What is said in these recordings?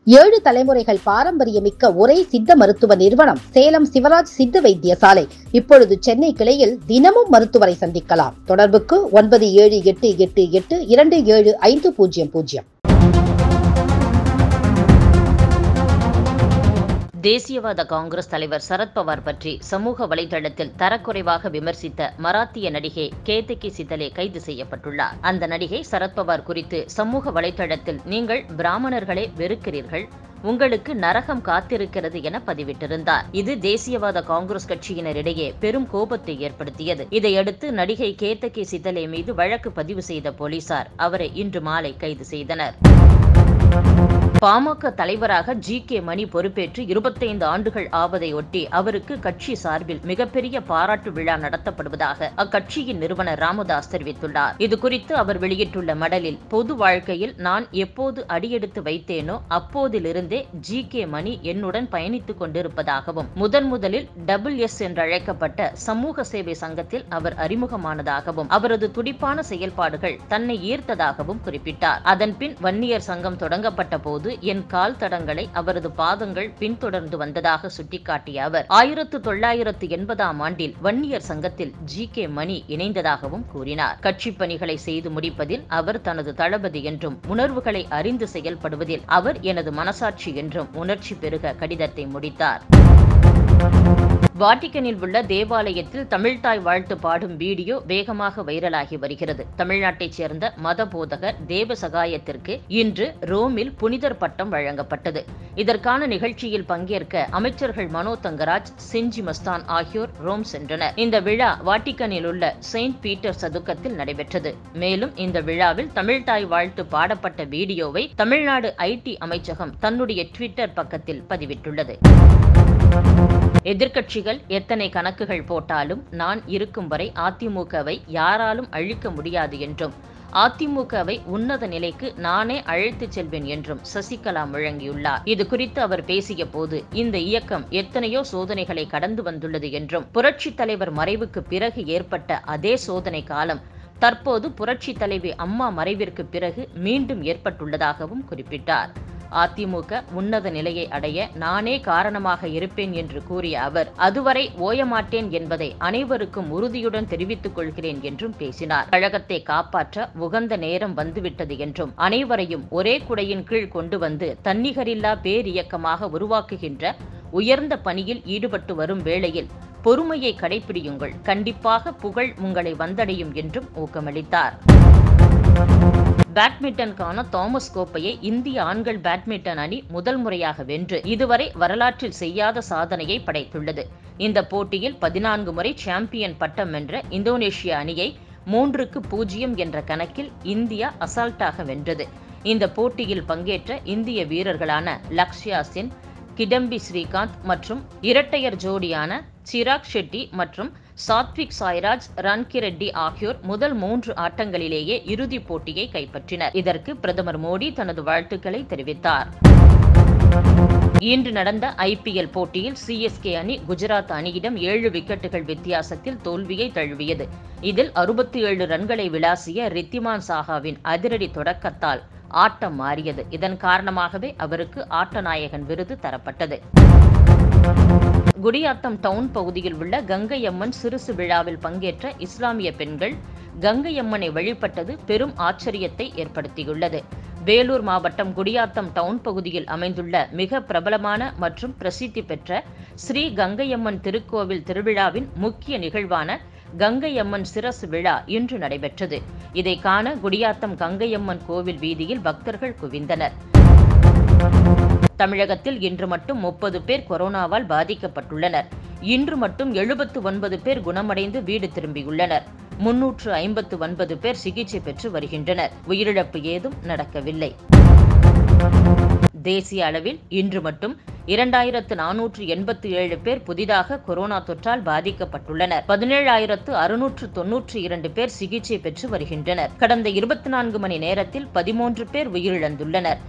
ஏழு தலைமுறைகள் பாரம்பரியமிக்க ஒரே சித்த மருத்துவ நிறுவனம் சேலம் சிவராஜ் சித்த வைத்தியசாலை இப்பொழுது சென்னை கிளையில் தினமும் மருத்துவரை சந்திக்கலாம் தொடர்புக்கு ஒன்பது ஏழு எட்டு எட்டு எட்டு இரண்டு ஏழு ஐந்து பூஜ்ஜியம் பூஜ்ஜியம் தேசியவாத காங்கிரஸ் தலைவர் சரத்பவார் பற்றி சமூக வலைதளத்தில் தரக்குறைவாக விமர்சித்த மராத்திய நடிகை கேதகி சிதலே கைது செய்யப்பட்டுள்ளார் அந்த நடிகை சரத்பவார் குறித்து சமூக வலைதளத்தில் நீங்கள் பிராமணர்களை வெறுக்கிறீர்கள் உங்களுக்கு நரகம் காத்திருக்கிறது என பதிவிட்டிருந்தார் இது தேசியவாத காங்கிரஸ் கட்சியினரிடையே பெரும் கோபத்தை ஏற்படுத்தியது இதையடுத்து நடிகை கேத்தகி சிதலே மீது வழக்கு பதிவு செய்த போலீசார் அவரை இன்று மாலை கைது செய்தனர் பாமக தலைவராக ஜி கே மணி பொறுப்பேற்று இருபத்தைந்து ஆண்டுகள் ஆவதையொட்டி அவருக்கு கட்சி சார்பில் மிகப்பெரிய பாராட்டு விழா நடத்தப்படுவதாக அக்கட்சியின் நிறுவனர் ராமதாஸ் தெரிவித்துள்ளார் இதுகுறித்து அவர் வெளியிட்டுள்ள மடலில் பொது வாழ்க்கையில் நான் எப்போது அடியெடுத்து வைத்தேனோ அப்போதிலிருந்தே ஜி கே மணி என்னுடன் பயணித்துக் கொண்டிருப்பதாகவும் முதன் முதலில் டபுள் எஸ் என்று அழைக்கப்பட்ட சமூக சேவை சங்கத்தில் அவர் அறிமுகமானதாகவும் அவரது துடிப்பான செயல்பாடுகள் தன்னை ஈர்த்ததாகவும் குறிப்பிட்டார் அதன்பின் வன்னியர் சங்கம் தொடங்கப்பட்ட போது என் கால் தடங்களை அவரது பாதங்கள் பின்தொடர்ந்து வந்ததாக சுட்டிக்காட்டிய அவர் ஆயிரத்து தொள்ளாயிரத்து எண்பதாம் ஆண்டில் வன்னியர் சங்கத்தில் ஜி கே மணி இணைந்ததாகவும் கூறினார் கட்சிப் பணிகளை செய்து முடிப்பதில் அவர் தனது தளபதி என்றும் உணர்வுகளை அறிந்து செயல்படுவதில் அவர் எனது மனசாட்சி என்றும் உணர்ச்சி பெருக கடிதத்தை முடித்தார் வாட்டிக்கனில் உள்ள தேவாலயத்தில் தமிழ்தாய் வாழ்த்து பாடும் வீடியோ வேகமாக வைரலாகி வருகிறது தமிழ்நாட்டைச் சேர்ந்த மத போதகர் தேவ சகாயத்திற்கு இன்று ரோமில் புனிதர் பட்டம் வழங்கப்பட்டது இதற்கான நிகழ்ச்சியில் பங்கேற்க அமைச்சர்கள் மனோ தங்கராஜ் செஞ்சி மஸ்தான் ஆகியோர் ரோம் சென்றனர் இந்த விழா வாட்டிக்கனில் உள்ள செயின்ட் பீட்டர் சதுக்கத்தில் நடைபெற்றது மேலும் இந்த விழாவில் தமிழ்தாய் வாழ்த்து பாடப்பட்ட வீடியோவை தமிழ்நாடு ஐடி அமைச்சகம் தன்னுடைய ட்விட்டர் பக்கத்தில் பதிவிட்டுள்ளது எதிர்க்கட்சிகள் எத்தனை கணக்குகள் போட்டாலும் நான் இருக்கும் வரை அதிமுகவை யாராலும் அழிக்க முடியாது என்றும் அதிமுகவை உன்னத நிலைக்கு நானே அழைத்துச் செல்வேன் என்றும் சசிகலா முழங்கியுள்ளார் இது குறித்து அவர் பேசிய போது இந்த இயக்கம் எத்தனையோ சோதனைகளை கடந்து வந்துள்ளது என்றும் புரட்சித் தலைவர் மறைவுக்கு பிறகு ஏற்பட்ட அதே சோதனை காலம் தற்போது புரட்சி தலைவி அம்மா மறைவிற்கு பிறகு மீண்டும் ஏற்பட்டுள்ளதாகவும் குறிப்பிட்டார் அதிமுக உன்னத நிலையை அடைய நானே காரணமாக இருப்பேன் என்று கூறிய அவர் அதுவரை ஓயமாட்டேன் என்பதை அனைவருக்கும் உறுதியுடன் தெரிவித்துக் கொள்கிறேன் என்றும் பேசினார் கழகத்தை காப்பாற்ற உகந்த நேரம் வந்துவிட்டது என்றும் அனைவரையும் ஒரே குடையின் கீழ் கொண்டு வந்து தன்னிகரில்லா பேரியக்கமாக உருவாக்குகின்ற உயர்ந்த பணியில் ஈடுபட்டு வரும் வேளையில் பொறுமையை கடைபிடியுங்கள் கண்டிப்பாக புகழ் உங்களை வந்தடையும் என்றும் ஊக்கமளித்தார் பேட்மிண்டனுக்கான தாமஸ் கோப்பையை இந்திய ஆண்கள் பேட்மிண்டன் அணி முதல் முறையாக வென்று இதுவரை வரலாற்றில் செய்யாத சாதனையை படைத்துள்ளது இந்த போட்டியில் பதினான்கு முறை சாம்பியன் பட்டம் வென்ற இந்தோனேஷிய அணியை மூன்றுக்கு பூஜ்ஜியம் என்ற கணக்கில் இந்தியா அசால்ட்டாக வென்றது இந்த போட்டியில் பங்கேற்ற இந்திய வீரர்களான லக்ஷ்யா சென் கிடம்பி ஸ்ரீகாந்த் மற்றும் இரட்டையர் ஜோடியான சிராக் ஷெட்டி மற்றும் சாத்விக் சாய்ராஜ் ரன்கிரெட்டி ஆகியோர் முதல் மூன்று ஆட்டங்களிலேயே இறுதிப் போட்டியை கைப்பற்றினர் இதற்கு பிரதமர் மோடி தனது வாழ்த்துக்களை தெரிவித்தார் இன்று நடந்த ஐபிஎல் போட்டியில் சிஎஸ்கே அணி குஜராத் அணியிடம் ஏழு விக்கெட்டுகள் வித்தியாசத்தில் தோல்வியை தழுவியது இதில் அறுபத்தி ஏழு ரன்களை விளாசிய ரித்திமான் சாஹாவின் அதிரடி தொடக்கத்தால் ஆட்டம் மாறியது இதன் காரணமாகவே அவருக்கு ஆட்டநாயகன் விருது தரப்பட்டது குடியாத்தம் டவுன் பகுதியில் உள்ள கங்கையம்மன் சிறுசு விழாவில் பங்கேற்ற இஸ்லாமிய பெண்கள் கங்கையம்மனை வழிபட்டது பெரும் ஆச்சரியத்தை ஏற்படுத்தியுள்ளது வேலூர் மாவட்டம் குடியாத்தம் டவுன் பகுதியில் அமைந்துள்ள மிக பிரபலமான மற்றும் பிரசித்தி பெற்ற ஸ்ரீ கங்கையம்மன் திருக்கோவில் திருவிழாவின் முக்கிய நிகழ்வான கங்கையம்மன் சிரசு விழா இன்று நடைபெற்றது இதை காண குடியாத்தம் கங்கையம்மன் கோவில் வீதியில் பக்தர்கள் குவிந்தனர் தமிழகத்தில் இன்று மட்டும் முப்பது பேர் கொரோனாவால் பாதிக்கப்பட்டுள்ளனர் இன்று மட்டும் எழுபத்து ஒன்பது பேர் குணமடைந்து வீடு திரும்பியுள்ளனர் முன்னூற்று ஐம்பத்து ஒன்பது பேர் சிகிச்சை பெற்று வருகின்றனர் உயிரிழப்பு ஏதும் நடக்கவில்லை தேசிய அளவில் இன்று மட்டும் இரண்டாயிரத்து நானூற்று எண்பத்தி ஏழு பேர் புதிதாக கொரோனா தொற்றால் பாதிக்கப்பட்டுள்ளனர் பதினேழாயிரத்து அறுநூற்று தொன்னூற்றி இரண்டு பேர் சிகிச்சை பெற்று வருகின்றனர் கடந்த இருபத்தி நான்கு மணி நேரத்தில் பதிமூன்று பேர் உயிரிழந்துள்ளனர்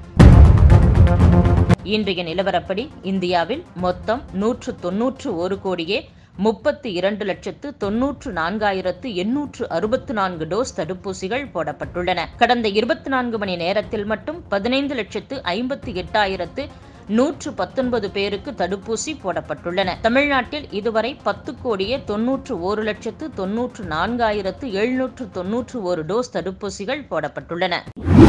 இன்றைய நிலவரப்படி இந்தியாவில் மொத்தம் நூற்று தொன்னூற்று ஒரு கோடியே முப்பத்தி இரண்டு லட்சத்து தொன்னூற்று நான்காயிரத்து எண்ணூற்று அறுபத்து நான்கு டோஸ் தடுப்பூசிகள் போடப்பட்டுள்ளன கடந்த இருபத்தி நான்கு மணி நேரத்தில் மட்டும் பதினைந்து லட்சத்து ஐம்பத்தி எட்டாயிரத்து நூற்று பத்தொன்பது பேருக்கு தடுப்பூசி போடப்பட்டுள்ளன தமிழ்நாட்டில் இதுவரை பத்து கோடியே தொன்னூற்று ஒரு லட்சத்து தொன்னூற்று நான்காயிரத்து எழுநூற்று தொன்னூற்று ஒரு டோஸ் தடுப்பூசிகள் போடப்பட்டுள்ளன